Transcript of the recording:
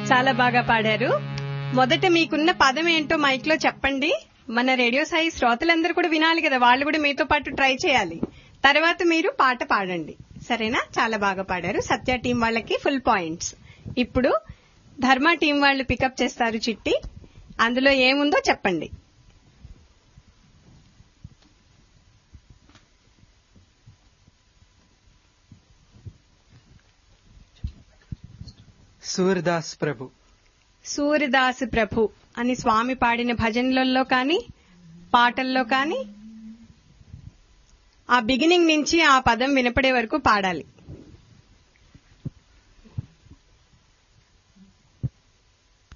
చాలా బాగా పాడారు మొదట మీకున్న పదం ఏంటో మైక్ లో చెప్పండి మన రేడియో సాయి శ్రోతలందరూ కూడా వినాలి కదా వాళ్ళు కూడా మీతో పాటు ట్రై చేయాలి తర్వాత మీరు పాట పాడండి సరేనా చాలా బాగా పాడారు సత్య టీం వాళ్ళకి ఫుల్ పాయింట్స్ ఇప్పుడు ధర్మ టీం వాళ్ళు పికప్ చేస్తారు చిట్టి అందులో ఏముందో చెప్పండి సూర్దాస్ ప్రభు సూర్యదాస్ ప్రభు అని స్వామి పాడిన భజనలలో కానీ పాటల్లో కానీ ఆ బిగినింగ్ నుంచి ఆ పదం వినపడే వరకు పాడాలి